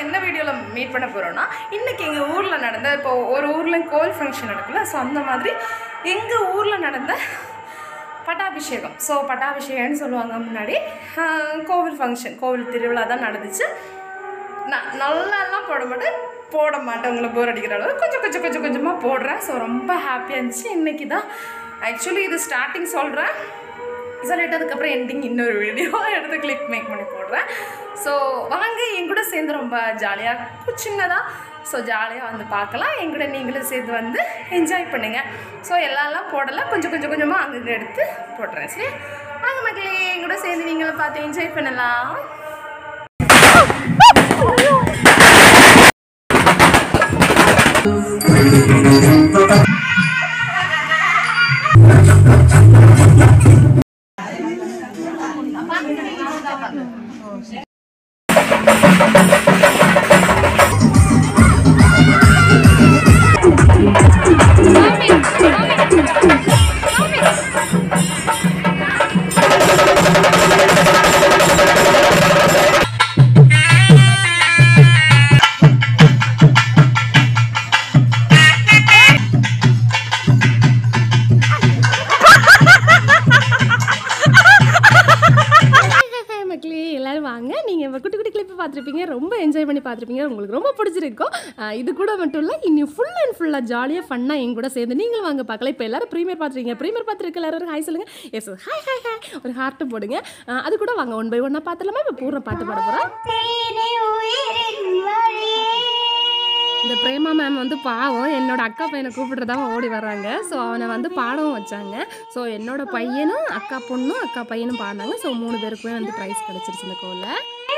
என்ன வீடியோவில் மீட் பண்ண போகிறோன்னா இன்றைக்கி எங்கள் ஊரில் நடந்த இப்போ ஒரு ஊரில் கோவில் ஃபங்க்ஷன் நடக்குல்ல ஸோ அந்த மாதிரி எங்கள் ஊரில் நடந்த பட்டாபிஷேகம் ஸோ பட்டாபிஷேகம்னு சொல்லுவாங்க முன்னாடி ஆஹ், கோவில் ஃபங்க்ஷன் கோவில் திருவிழா தான் நடந்துச்சு நான் நல்லாலாம் போட மாட்டேன் போட மாட்டேன் உங்களை போர் அடிக்கிற அளவு கொஞ்சம் கொஞ்சம் கொஞ்சம் கொஞ்சமாக போடுறேன் ஸோ ரொம்ப ஹாப்பியாக இருந்துச்சு இன்றைக்கி தான் ஆக்சுவலி இது ஸ்டார்டிங் சொல்கிறேன் சொல்லிட்டு அதுக்கப்புறம் எண்டிங் இன்னொரு வீடியோ எடுத்து கிளிக் மேக் பண்ணி போடுறேன் ஸோ வாங்க என் கூட சேர்ந்து ரொம்ப ஜாலியாக சின்னதாக ஸோ ஜாலியாக வந்து பார்க்கலாம் என் கூட நீங்களும் சேர்ந்து வந்து என்ஜாய் பண்ணுங்கள் ஸோ எல்லாம் போடலை கொஞ்சம் கொஞ்சம் கொஞ்சமாக அங்கே எடுத்து போடுறேன் சரி வாங்க மக்களே என் கூட சேர்ந்து நீங்களும் பார்த்து என்ஜாய் பண்ணலாம் ஹாய் மக்களே எல்லாரும் வாங்க நீங்கள் இப்போ குட்டி குட்டி கிளிப்பு பார்த்துருப்பீங்க ரொம்ப என்ஜாய் பண்ணி பார்த்துருப்பீங்க உங்களுக்கு ரொம்ப பிடிச்சிருக்கும் ஆஹ் இது கூட மட்டும் இல்லை இன்னும் ஃபுல் அண்ட் ஃபுல்லாக ஜாலியாக ஃபன்னாக என் கூட சேர்ந்து நீங்களும் வாங்க பார்க்கலாம் இப்போ எல்லாரும் ப்ரீமியர் பார்த்துருக்கீங்க ப்ரீமியர் பார்த்துருக்க எல்லாரும் ஹாய் சொல்லுங்கள் எஸ் ஹாய் ஹாய் ஹாய் ஒரு ஹார்ட்டு போடுங்க ஆஹ் அது கூட வாங்க ஒன் பை ஒன்னாக பார்த்துலாமா இப்போ பூர்ண பாட்டு பாட போகிறோம் இந்த பிரேமா மேம் வந்து பாவம் என்னோட அக்கா பையனை கூப்பிடுறதாம ஓடி வர்றாங்க ஸோ அவனை வந்து பாடவும் வச்சாங்க ஸோ என்னோட பையனும் அக்கா பொண்ணும் அக்கா பையனும் பாடினாங்க ஸோ மூணு பேருக்குமே வந்து ப்ரைஸ் கிடச்சிருச்சு இந்த கோவில்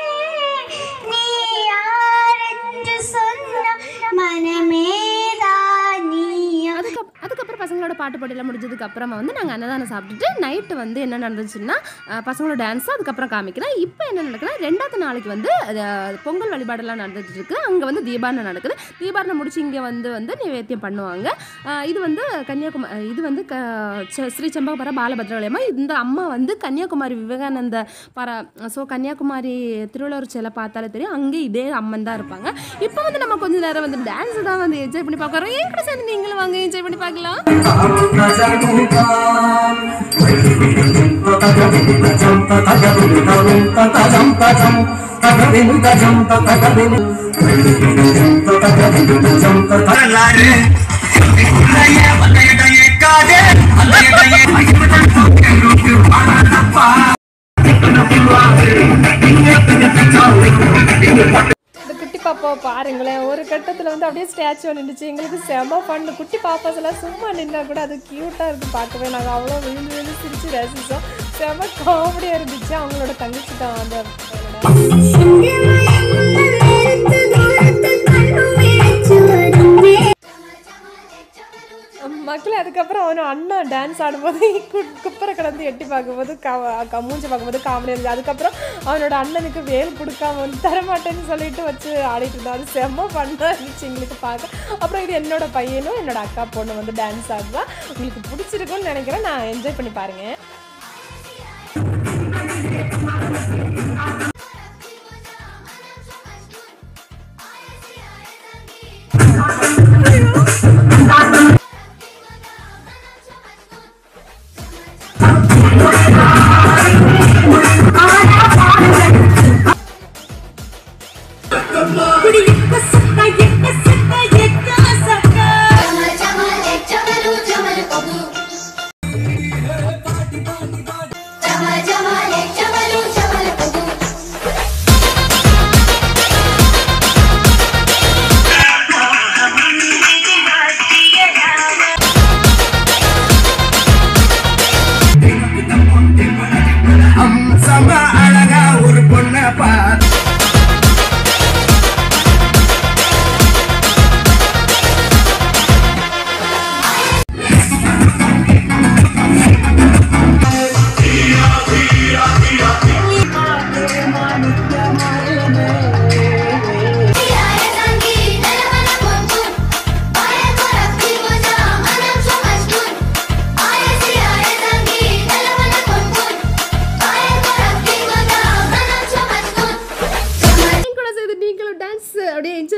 அதுக்கப் அதுக்கப்புறம் பசங்களோட பாட்டு போட்டியில் முடிஞ்சதுக்கு அப்புறமா வந்து நாங்கள் அன்னதானம் சாப்பிட்டுட்டு நைட்டு வந்து என்ன நடந்துச்சுன்னா அஹ், பசங்களோட டான்ஸ் அதுக்கப்புறம் காமிக்கிறேன் இப்போ என்ன நடக்குதுன்னா ரெண்டாவது நாளைக்கு வந்து அஹ், பொங்கல் வழிபாடெல்லாம் நடந்துட்டு இருக்கு அங்கே வந்து தீபாரணை நடக்குது தீபாரணை முடிச்சு இங்கே வந்து வந்து நிவேத்தியம் பண்ணுவாங்க அஹ், இது வந்து கன்னியாகுமரி இது வந்து க ச- ஸ்ரீ செம்பகபர பாலபத்ரவலயமா இந்த அம்மா வந்து கன்னியாகுமரி விவேகானந்த பர ஸோ கன்னியாகுமரி திருவள்ளுவர் சிலை பார்த்தாலே தெரியும் அங்கே இதே அம்மன் தான் இருப்பாங்க இப்போ வந்து நம்ம கொஞ்ச நேரம் வந்து டான்ஸ் தான் வந்து என்ஜாய் பண்ணி பார்க்குறோம் ஏன் கூட சேர்ந்து நீங்களும் வாங்க என்ஜாய் பண்ணி பார்க்கலாம் வரலாறு உன்னைய வந்தையடைய காதே அல்லையடைய இந்த குட்டி பாப்பாவை பாருங்களேன் ஒரு கட்டத்தில் வந்து அப்படியே ஸ்டாச்சு நின்றுச்சு எங்களுக்கு செம பண்ணு குட்டி பாப்பாஸ் எல்லாம் சும்மா நின்னா கூட அது க்யூட்டாக இருக்கு பார்க்கவே நாங்கள் அவ்வளோ விழுந்து விழுந்து சிரிச்சு ரசிச்சோம் செம காமெடியாக இருந்துச்சு அவங்களோட தங்கச்சி தான் அந்த பையனோட. மக்களே அதுக்கப்புறம் அவன் அண்ணா டான்ஸ் ஆடும்போது கு- குப்பரை கடந்து எட்டி பார்க்கும்போது கா மூஞ்சி பார்க்கும்போது காமெடி இருந்துச்சு அதுக்கப்புறம் அவனோட அண்ணனுக்கு வேல் கொடுக்காம வந்து தரமாட்டேன்னு சொல்லிட்டு வச்சு ஆடிட்டு இருந்தா அது செம்ம பண்ணா இருந்துச்சு எங்களுக்கு பார்க்க அப்புறம் இது என்னோட பையனும் என்னோட அக்கா பொண்ணு வந்து டான்ஸ் ஆடுவா உங்களுக்கு பிடிச்சிருக்கும்னு நினைக்கிறேன் நான் என்ஜாய் பண்ணி பாருங்க அம்சமா அழகா ஒரு பொண்ணை பார்த்து என் கூட சேர்ந்து நீங்களும் டான்ஸ்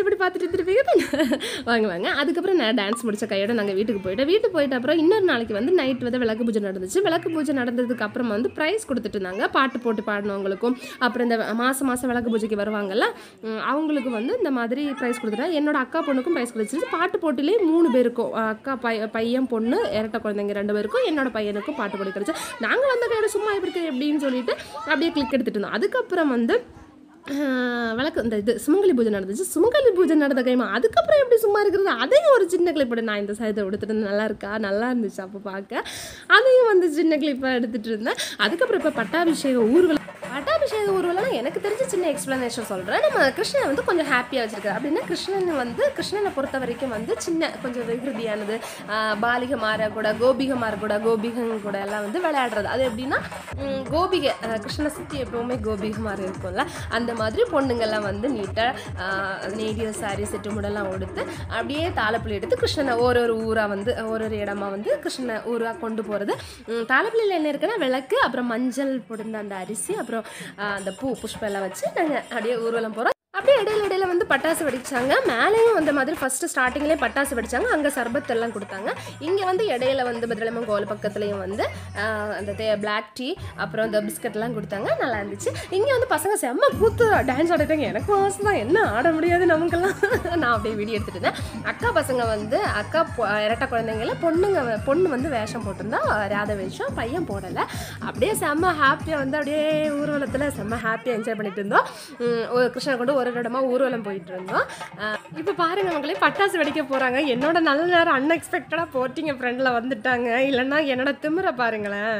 இப்படி பார்த்துட்டு திருப்பீங்க வாங்க வாங்க அதுக்கப்புறம் நான் டான்ஸ் முடிச்ச கையோட நாங்கள் வீட்டுக்கு போயிட்டோம் வீட்டுக்கு போயிட்ட அப்புறம் இன்னொரு நாளைக்கு வந்து நைட் வந்து விளக்கு பூஜை நடந்துச்சு விளக்கு பூஜை நடந்ததுக்கு அப்புறம் வந்து ப்ரைஸ் கொடுத்துட்டு இருந்தாங்க பாட்டு போட்டு பாடினவங்களுக்கும் அப்புறம் இந்த மாதம் மாதம் விளக்கு பூஜைக்கு வருவாங்கல்ல உம், அவங்களுக்கு வந்து இந்த மாதிரி ப்ரைஸ் கொடுத்துட்டாங்க என்னோட அக்கா பொண்ணுக்கும் ப்ரைஸ் கொடுத்துச்சு பாட்டு போட்டிலே மூணு பேருக்கும் அஹ் அக்கா பைய பையன் பொண்ணு இரட்டை குழந்தைங்க ரெண்டு பேருக்கும் என்னோட பையனுக்கும் பாட்டு போட்டு கிடைச்சு நாங்கள் வந்த கையோட சும்மா எப்படி இருக்கு எப்படின்னு சொல்லிட்டு அப்படியே கிளிக் எடுத்துட்டு இருந்தோம் அதுக்கப்புறம் வந்து ஆஹ் விளக்கு இந்த இது சுமங்கலி பூஜை நடந்துச்சு சுமங்கலி பூஜை நடந்த கைமா அதுக்கப்புறம் எப்படி சும்மா இருக்கிறது அதையும் ஒரு சின்ன கிளிப் நான் இந்த சைதை எடுத்துட்டு இருந்தேன் நல்லா இருக்கா நல்லா இருந்துச்சு அப்போ பார்க்க அதையும் வந்து சின்ன கிளிப்பாக எடுத்துட்டு இருந்தேன் அதுக்கப்புறம் இப்போ பட்டாபிஷேக ஊர்வலம் பட்டாபிஷேக ஊர்வலம் எனக்கு தெரிஞ்ச சின்ன எக்ஸ்ப்ளனேஷன் சொல்கிறேன் நம்ம கிருஷ்ணனை வந்து கொஞ்சம் ஹாப்பியாக வச்சிருக்காரு அப்படின்னா கிருஷ்ணன் வந்து கிருஷ்ணனை பொறுத்த வரைக்கும் வந்து சின்ன கொஞ்சம் விகிருதியானது ஆஹ் பாலிக மாற கூட கோபிக மாற கூட கோபிகங்க கூட எல்லாம் வந்து விளையாடுறது அது எப்படின்னா உம், கோபிகை ஆஹ் கிருஷ்ணனை சுற்றி எப்பவுமே கோபிக மாதிரி இருக்கும்ல அந்த மாதிரி பொண்ணுங்கெல்லாம் வந்து நீட்டாக நேடியோ சாரி செட்டு முடெல்லாம் உடுத்து அப்படியே தாளப்புள்ளி எடுத்து கிருஷ்ணனை ஒரு ஒரு ஊராக வந்து ஒரு ஒரு இடமா வந்து கிருஷ்ணனை ஊராக கொண்டு போகிறது தாளப்புள்ளியில் என்ன இருக்குன்னா விளக்கு அப்புறம் மஞ்சள் பொடிந்த அந்த அரிசி அப்புறம் ஆஹ் அந்த பூ புஷ்பம் எல்லாம் வச்சு நாங்கள் அப்படியே ஊர்வலம் போகிறோம் அப்படியே இடையில இடையில வந்து பட்டாசு வெடிச்சாங்க மேலேயும் அந்த மாதிரி ஃபர்ஸ்ட் ஸ்டார்டிங்லேயே பட்டாசு வெடிச்சாங்க அங்கே சர்பத் எல்லாம் கொடுத்தாங்க இங்கே வந்து இடையில வந்து பத்ரலமன் கோவில் பக்கத்துலேயும் வந்து ஆஹ், அந்த தே பிளாக் டீ அப்புறம் இந்த பிஸ்கட்லாம் கொடுத்தாங்க நல்லா இருந்துச்சு இங்கே வந்து பசங்க செம்ம கூத்து டான்ஸ் ஆடிட்டாங்க எனக்கும் ஆசை தான் என்ன ஆட முடியாது நமக்கெல்லாம் நான் அப்படியே வீடியோ எடுத்துட்டு இருந்தேன் அக்கா பசங்க வந்து அக்கா பொ- இரட்டை குழந்தைங்கள பொண்ணுங்க வ- பொண்ணு வந்து வேஷம் போட்டிருந்தா ராத வேஷம் பையன் போடலை அப்படியே செம்ம ஹாப்பியாக வந்து அப்படியே ஊர்வலத்தில் செம்ம ஹாப்பியாக என்ஜாய் பண்ணிட்டு இருந்தோம் உம், ஒரு கிருஷ்ணனை கொண்டு ஒரு ஒரு இடமா ஊர்வலம் போயிட்டு இருந்தோம் இப்போ பாருங்க மக்களே பட்டாசு வெடிக்க போகிறாங்க என்னோட நல்ல நேரம் அன்எக்ஸ்பெக்டடாக போட்டிங்க ஃப்ரெண்டில் வந்துட்டாங்க இல்லைன்னா என்னோட திமிரை பாருங்களேன்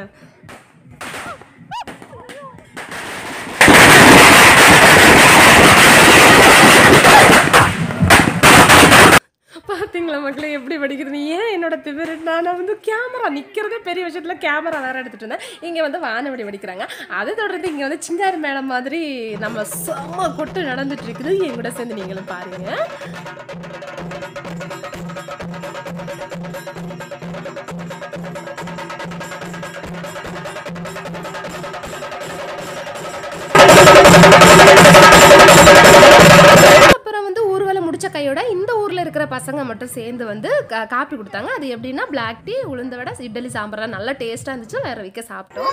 பார்த்தீங்களா மக்களே எப்படி படிக்கிறது ஏன் என்னோட திமிரு நான் வந்து கேமரா நிற்கிறதே பெரிய விஷயத்தில் கேமரா வேறு எடுத்துகிட்டு இருந்தேன் இங்கே வந்து வானவெடி வெடிக்கிறாங்க அதை தொடர்ந்து இங்கே வந்து சிங்காரி மேடம் மாதிரி நம்ம செம்ம கொட்டு நடந்துட்டு இருக்குது என் கூட சேர்ந்து நீங்களும் பாருங்கள் அப்புறம் வந்து ஊர்வலம் முடிச்ச கையோட இந்த ஊரில் இருக்கிற பசங்க மட்டும் சேர்ந்து வந்து கா- காப்பி கொடுத்தாங்க அது எப்படின்னா பிளாக் டீ உளுந்த வடை இட்லி சாம்பார் நல்லா டேஸ்ட்டாக இருந்துச்சு வேற வைக்க சாப்பிட்டோம்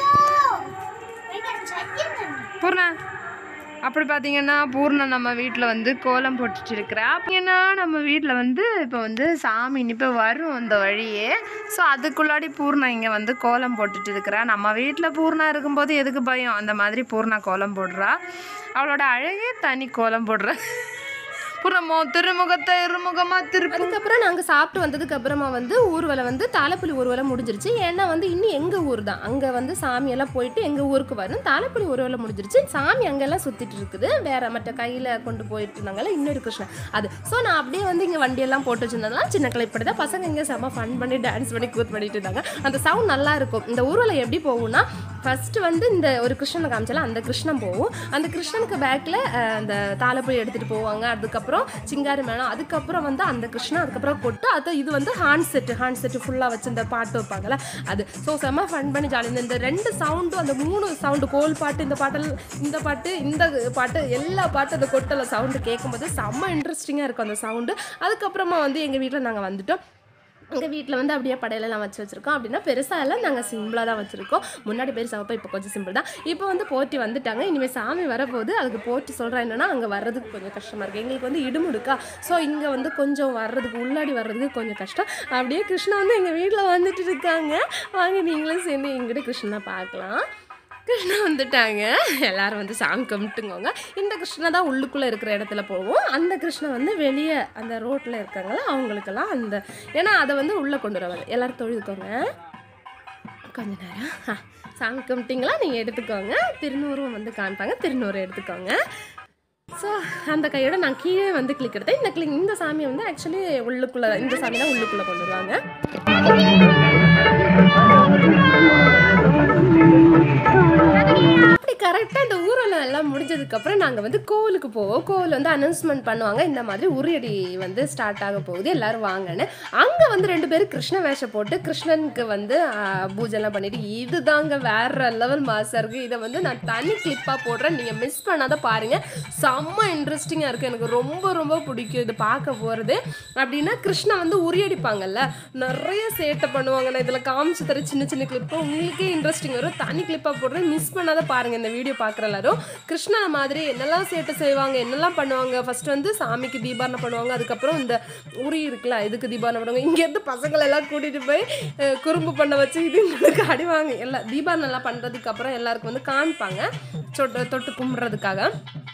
பூர்ணா அப்படி பார்த்தீங்கன்னா பூர்ணா நம்ம வீட்டில் வந்து கோலம் போட்டுட்டு இருக்கிறா அப்படின்னா நம்ம வீட்டில் வந்து இப்போ வந்து சாமி இப்போ வரும் அந்த வழியே ஸோ அதுக்குள்ளாடி பூர்ணா இங்கே வந்து கோலம் போட்டுட்டு இருக்கிறா நம்ம வீட்டில் பூர்ணா இருக்கும்போது எதுக்கு பயம் அந்த மாதிரி பூர்ணா கோலம் போடுறா அவளோட அழகே தனி கோலம் போடுற பூர்ணமோ திருமுகத்தை இருமுகமா திருப்பி அதுக்கப்புறம் நாங்கள் சாப்பிட்டு வந்ததுக்கு அப்புறமா வந்து ஊர்வலம் வந்து தாளப்புலி ஊர்வலம் முடிஞ்சிருச்சு ஏன்னா வந்து இன்னும் எங்கள் ஊர் தான் அங்கே வந்து சாமியெல்லாம் போயிட்டு எங்கள் ஊருக்கு வரும் தாளப்புலி ஊர்வலம் முடிஞ்சிருச்சு சாமி அங்கெல்லாம் சுற்றிட்டு இருக்குது வேற மற்ற கையில் கொண்டு போயிட்டு இருந்தாங்கல்ல இன்னொரு கிருஷ்ணன் அது ஸோ நான் அப்படியே வந்து இங்கே வண்டியெல்லாம் போட்டு வச்சிருந்ததுலாம் சின்ன கிளைப்படி தான் பசங்க இங்கே செம்ம ஃபன் பண்ணி டான்ஸ் பண்ணி கூத்து பண்ணிட்டு இருந்தாங்க அந்த சவுண்ட் நல்லா இருக்கும் இந்த ஊர்வலம் எப்படி போகும்னா ஃபர்ஸ்ட் வந்து இந்த ஒரு கிருஷ்ணனை காமிச்சால அந்த கிருஷ்ணன் போகும் அந்த கிருஷ்ணனுக்கு பேக்கில் அந்த தாளப்புலி எடுத்துகிட்டு போவாங்க அதுக்கப்புறம் சிங்காரி மேளம் அதுக்கப்புறம் வந்து அந்த கிருஷ்ணன் அதுக்கப்புறம் கொட்டு அது இது வந்து ஹாண்ட் செட்டு ஹாண்ட் செட்டு ஃபுல்லாக வச்சு இந்த பாட்டு வைப்பாங்கல்ல அது ஸோ செம்ம ஃபன் பண்ணி ஜாலி இந்த ரெண்டு சவுண்டும் அந்த மூணு சவுண்டு கோல் பாட்டு இந்த பாட்டல் இந்த பாட்டு இந்த பாட்டு எல்லா பாட்டு அந்த கொட்டில் சவுண்டு கேட்கும்போது செம்ம இன்ட்ரெஸ்டிங்காக இருக்கும் அந்த சவுண்டு அதுக்கப்புறமா வந்து எங்கள் வீட்டில் நாங்கள் வந்துட்டோம் எங்கள் வீட்டில் வந்து அப்படியே படையலெல்லாம் வச்சு வச்சுருக்கோம் அப்படின்னா பெருசாக எல்லாம் நாங்கள் சிம்பிளாக தான் வச்சுருக்கோம் முன்னாடி பெருசாக வைப்போம் இப்போ கொஞ்சம் சிம்பிள் தான் இப்போ வந்து போட்டி வந்துட்டாங்க இனிமேல் சாமி வரப்போகுது அதுக்கு போட்டி சொல்கிறேன் என்னன்னா அங்கே வர்றதுக்கு கொஞ்சம் கஷ்டமாக இருக்குது எங்களுக்கு வந்து இடுமுடுக்கா ஸோ இங்கே வந்து கொஞ்சம் வர்றதுக்கு உள்ளாடி வர்றதுக்கு கொஞ்சம் கஷ்டம் அப்படியே கிருஷ்ணா வந்து எங்கள் வீட்டில் வந்துட்டு இருக்காங்க வாங்க நீங்களும் சேர்ந்து எங்கிட்ட கிருஷ்ணனை பார்க்கலாம் கிருஷ்ணா வந்துட்டாங்க எல்லாரும் வந்து சாமி கும்பிட்டுங்கோங்க இந்த கிருஷ்ணா தான் உள்ளுக்குள்ளே இருக்கிற இடத்துல போவோம் அந்த கிருஷ்ணா வந்து வெளியே அந்த ரோட்டில் இருக்காங்களா அவங்களுக்கெல்லாம் அந்த ஏன்னா அதை வந்து உள்ளே கொண்டு வருவாங்க எல்லாரும் தொழுதுக்கோங்க கொஞ்ச நேரம் ஆ, சாமி கும்பிட்டிங்களா நீங்கள் எடுத்துக்கோங்க திருநூறும் வந்து காமிப்பாங்க திருநூறு எடுத்துக்கோங்க ஸோ அந்த கையோட நான் கீழே வந்து கிளிக் எடுத்தேன் இந்த கிளிக் இந்த சாமியை வந்து ஆக்சுவலி உள்ளுக்குள்ளே இந்த சாமி தான் உள்ளுக்குள்ளே கொண்டு வருவாங்க அப்படி க கரெக்டாக இந்த ஊரெல்லாம் எல்லாம் முடிஞ்சதுக்கப்புறம் நாங்கள் வந்து கோவிலுக்கு போவோம் கோவில் வந்து அனௌன்ஸ்மெண்ட் பண்ணுவாங்க இந்த மாதிரி உரியடி வந்து ஸ்டார்ட் ஆக போகுது எல்லாரும் வாங்கன்னு அங்கே வந்து ரெண்டு பேரும் கிருஷ்ண வேஷம் போட்டு கிருஷ்ணனுக்கு வந்து ஆஹ், பூஜைலாம் பண்ணிட்டு இதுதாங்க வேற லெவல் மாசாக இருக்குது இதை வந்து நான் தனி கிளிப்பாக போடுறேன் நீங்கள் மிஸ் பண்ணாத பாருங்கள் செம்ம இன்ட்ரெஸ்டிங்காக இருக்குது எனக்கு ரொம்ப ரொம்ப பிடிக்கும் இது பார்க்க போகிறது அப்படின்னா கிருஷ்ணா வந்து உரியடிப்பாங்கல்ல நிறைய சேட்டை பண்ணுவாங்க நான் இதில் காமிச்சு தர சின்ன சின்ன கிளிப்பு உங்களுக்கே இன்ட்ரெஸ்டிங் வரும் தனி கிளிப்பாக போடுறேன் மிஸ் பண்ணாத பாருங்கள் இந்த வீடியோ பார்க்குற எல்லாரும் கிருஷ்ணா மாதிரி என்னெல்லாம் சேட்டை செய்வாங்க என்னெல்லாம் பண்ணுவாங்க ஃபர்ஸ்ட் வந்து சாமிக்கு தீபாரணை பண்ணுவாங்க அதுக்கப்புறம் இந்த உரி இருக்குல்ல இதுக்கு தீபாரணை பண்ணுவாங்க இங்கேருந்து பசங்களை எல்லாம் கூட்டிகிட்டு போய் அஹ், குறும்பு பண்ண வச்சு இது எங்களுக்கு அடிவாங்க எல்லாம் தீபாரணை எல்லாம் பண்ணுறதுக்கு அப்புறம் எல்லாருக்கும் வந்து காமிப்பாங்க சொட்டு தொட்டு கும்பிட்றதுக்காக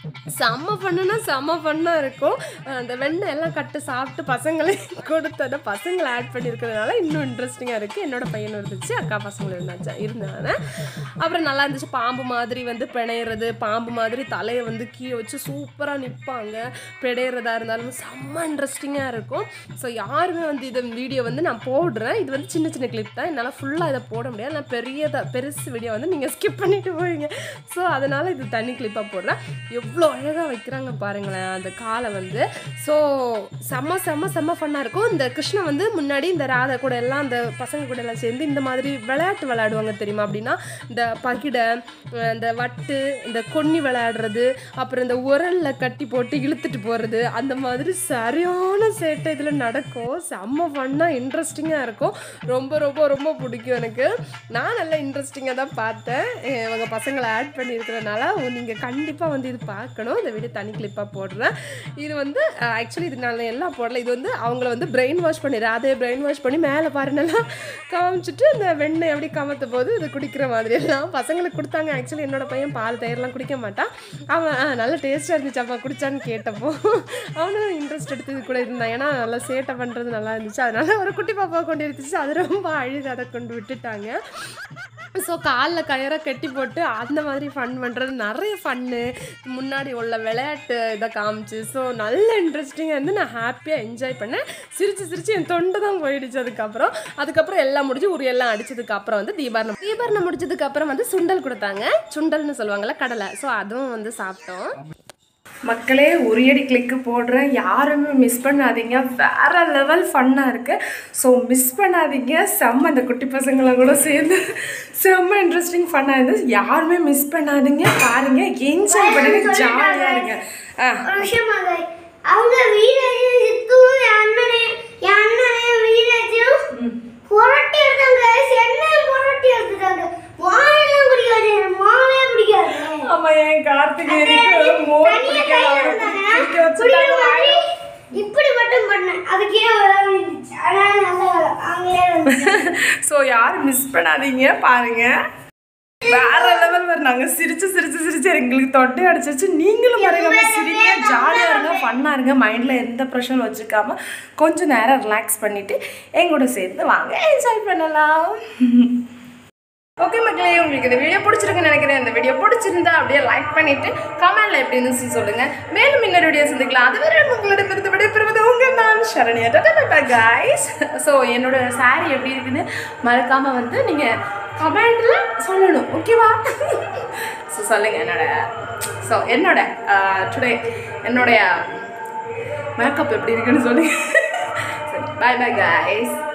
செம்ம பண்ணுனா செம்ம ஃபன்னாக இருக்கும் அந்த வெண்ணெய் எல்லாம் கட்டு சாப்பிட்டு பசங்களே கொடுத்தத பசங்களை ஆட் பண்ணியிருக்கிறதுனால இன்னும் இன்ட்ரெஸ்டிங்காக இருக்குது என்னோட பையன் இருந்துச்சு அக்கா பசங்களும் இருந்தாச்சு இருந்தாங்க அப்புறம் நல்லா இருந்துச்சு பாம்பு மாதிரி வந்து பிணையிறது பாம்பு மாதிரி தலையை வந்து கீழே வச்சு சூப்பராக நிற்பாங்க பிடையிறதா இருந்தாலும் செம்ம இன்ட்ரெஸ்டிங்காக இருக்கும் ஸோ யாருமே வந்து இது வீடியோ வந்து நான் போடுறேன் இது வந்து சின்ன சின்ன கிளிப் தான் என்னால் ஃபுல்லாக இதை போட முடியாது நான் பெரியதாக பெருசு வீடியோ வந்து நீங்கள் ஸ்கிப் பண்ணிட்டு போவீங்க ஸோ அதனால் இது தனி கிளிப்பாக போடுறேன் எவ்வளோ அழகாக வைக்கிறாங்க பாருங்களேன் அந்த காலை வந்து ஸோ செம்ம செம்ம செம்ம ஃபன்னாக இருக்கும் இந்த கிருஷ்ணன் வந்து முன்னாடி இந்த ராதா கூட எல்லாம் அந்த பசங்க கூட எல்லாம் சேர்ந்து இந்த மாதிரி விளையாட்டு விளையாடுவாங்க தெரியுமா அப்படின்னா இந்த பகிடை அஹ் இந்த வட்டு இந்த கொன்னி விளையாடுறது அப்புறம் இந்த உரலில் கட்டி போட்டு இழுத்துட்டு போகிறது அந்த மாதிரி சரியான சேட்டை இதில் நடக்கும் செம்ம ஃபன்னாக இன்ட்ரெஸ்டிங்காக இருக்கும் ரொம்ப ரொம்ப ரொம்ப பிடிக்கும் எனக்கு நான் நல்லா இன்ட்ரெஸ்டிங்காக தான் பார்த்தேன் அஹ் இவங்க பசங்களை ஆட் பண்ணியிருக்கிறனால நீங்கள் கண்டிப்பாக வந்து இது பார்க்கணும் இந்த வீடியோ தனி கிளிப்பாக போடுறேன் இது வந்து ஆக்சுவலி இது நான் எல்லாம் போடல இது வந்து அவங்கள வந்து பிரெயின் வாஷ் பண்ணிடுறேன் அதே பிரெயின் வாஷ் பண்ணி மேலே பாருன்னெல்லாம் காமிச்சிட்டு இந்த வெண்ணெய் எப்படி கமத்த போது இது குடிக்கிற மாதிரி எல்லாம் பசங்களுக்கு கொடுத்தாங்க ஆக்சுவலி என்னோட பையன் பால் தயிர்லாம் குடிக்க மாட்டான் அவன் "ஆ, நல்ல டேஸ்ட்டாக இருந்துச்சு அப்பா குடிச்சான்னு கேட்டப்போ அவனும் இன்ட்ரெஸ்ட் எடுத்து இது கூட இருந்தான் ஏன்னா நல்லா சேட்டை பண்ணுறது நல்லா இருந்துச்சு அதனால ஒரு குட்டி பாப்பா கொண்டு இருந்துச்சு அது ரொம்ப அழுது அதை கொண்டு விட்டுட்டாங்க ஸோ காலில் கயிறை கட்டி போட்டு அந்த மாதிரி ஃபன் பண்ணுறது நிறைய ஃபன்னு முன்னாடி உள்ள விளையாட்டு இதை காமிச்சு ஸோ நல்ல இன்ட்ரெஸ்டிங்காக இருந்து நான் ஹாப்பியாக என்ஜாய் பண்ணேன் சிரிச்சு சிரிச்சு என் தொண்டை தான் போயிடுச்சு அதுக்கப்புறம் அதுக்கப்புறம் எல்லாம் முடிஞ்சு ஒரு எல்லாம் அடிச்சதுக்கு அப்புறம் வந்து தீபாரணம் தீபாரணம் முடிச்சதுக்கு அப்புறம் வந்து சுண்டல் கொடுத்தாங்க சுண்டல்னு சொல்லுவாங்கல்ல கடலை ஸோ அதுவும் வந்து சாப்பிட்டோம் மக்களே உரியடி கிளிக்கு போடுறேன் யாருமே மிஸ் பண்ணாதீங்க வேற லெவல் ஃபன்னாக இருக்குது ஸோ மிஸ் பண்ணாதீங்க செம்ம இந்த குட்டி பசங்களை கூட சேர்ந்து செம்ம இன்ட்ரெஸ்டிங் ஃபன்னாக இருந்தது யாருமே மிஸ் பண்ணாதீங்க பாருங்க என்ஜாய் பண்ணுங்க ஜாலியாக இருங்க ஆ ஒரு விஷயம் மகை. அவங்க வீரஜும் சித்துவும் என் அண்ணனே என் அண்ணனே வீரஜும் புரட்டி எடுத்தாங்க சென்னையும் புரட்டி எடுத்துட்டாங்க மாலையெல்லாம் பிடிக்காது எனக்கு மாலையே பிடிக்காது ஆமா என் கார்த்திகேயனுக்கு மோர் தனியா பிடிக்காத கையில அவனுக்கு இருந்தாங்க. பிடிக்க குடிக்கிற வச்சுட்டாங்க மாதிரி இப்படி மட்டும் பண்ணேன் அதுக்கே விழுந்துச்சு அதனால நல்ல வேலை. அவங்களே வந்து ஸோ யாரும் மிஸ் பண்ணாதீங்க பாருங்க வேற லெவல் வேறு நாங்கள் சிரிச்சு சிரிச்சு சிரிச்சு எங்களுக்கு தொட்டை அடிச்சிச்சு நீங்களும் மறைக்காம சிரிங்க ஜாலியாக இருங்க ஃபன்னாக இருங்க மைண்டில் எந்த ப்ரெஷரும் வச்சுக்காம கொஞ்சம் நேரம் ரிலாக்ஸ் பண்ணிட்டு எங்கூட சேர்ந்து வாங்க என்ஜாய் பண்ணலாம் ஓகே மக்களே உங்களுக்கு இந்த வீடியோ பிடிச்சிருக்குன்னு நினைக்கிறேன் இந்த வீடியோ பிடிச்சிருந்தா அப்படியே லைக் பண்ணிட்டு கமெண்ட்ல எப்படி இருந்துச்சு சொல்லுங்க மேலும் இன்னொரு வீடியோ சந்திக்கலாம் அதுவரை உங்களிடமிருந்து விடைபெறுவது உங்கள் நான் சரணியா கைஸ் ஸோ என்னோட saree எப்படி இருக்குன்னு மறக்காம வந்து நீங்க கமெண்ட்ல சொல்லணும் ஓகேவா ஸோ சொல்லுங்க என்னோட ஸோ என்னோட டுடே என்னுடைய மேக்கப் எப்படி இருக்குன்னு சொல்லுங்க சரி பாய் பாய் கைஸ்